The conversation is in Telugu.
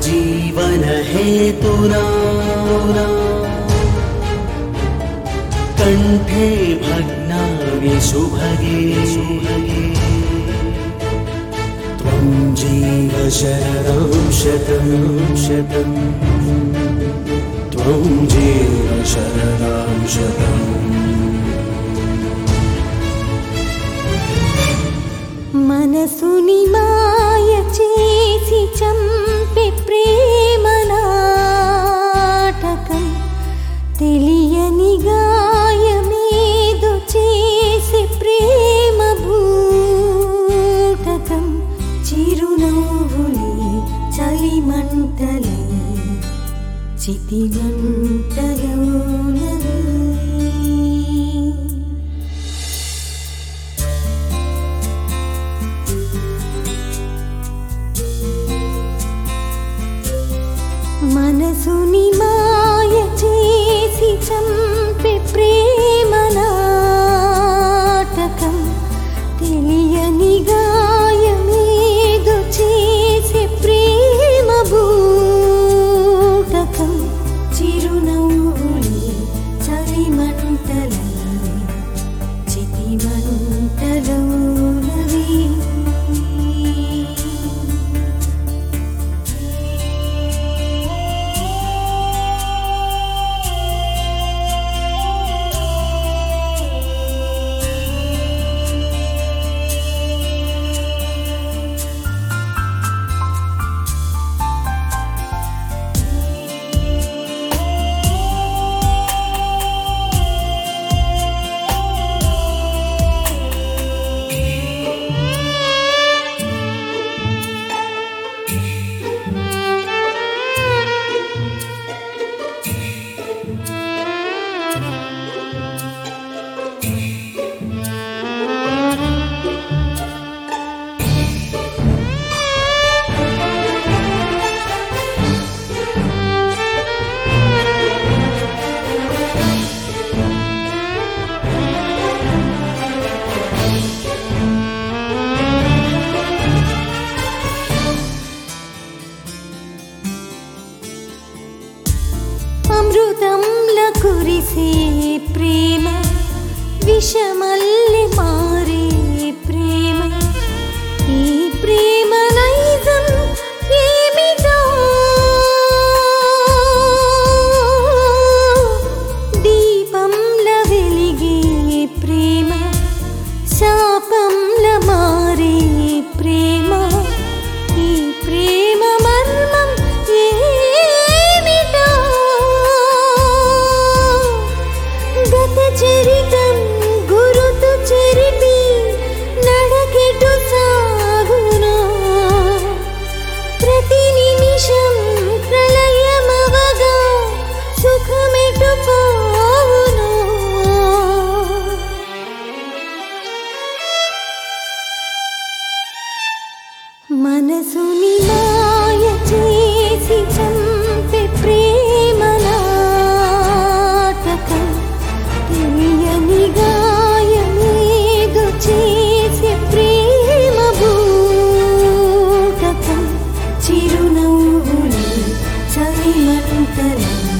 జీవన హేతునా కంఠే భగ్నావి శుభగే శుభగే త్వం జీవ శరదాం శతం శతం త్వం జీవ శరదాం శతం మనసుని మాయ చేసి చంపే ప్రేమ నాటకం తెలియని గాయమేదో చేసి ప్రేమ భూటకం చిరునవ్వులే చలిమంటలే చితిమంటలోనవి మనసుని మాయ చేసి చంపే ప్రేమ నాటకం తెలియని గాయమేదో చేసే ప్రేమ భూటకం చిరునవ్వులే చలిమంటలై చితిమంటలోనవి అమృతంల కురిసే ప్రేమ విషమల్లి మారే ప్రేమ ఈ ప్రేమ నైజం ఏమిటో దీపంల వెలిగే ప్రేమ శాపంల మారే ప్రేమ ఈ ప్రేమ మర్మం ఏమిటో గత చరితం గురుతు చెరిపి నడకెటు సాగునా ప్రతి నిమిషం ప్రళయమవగా సుఖమెటు పోవును మనసుని మాయ చేసి చంపే ప్రేమ నాటకం తెలియని గాయమేదో చేసే ప్రేమ భూటకం చిరునవ్వులే చలిమంటలే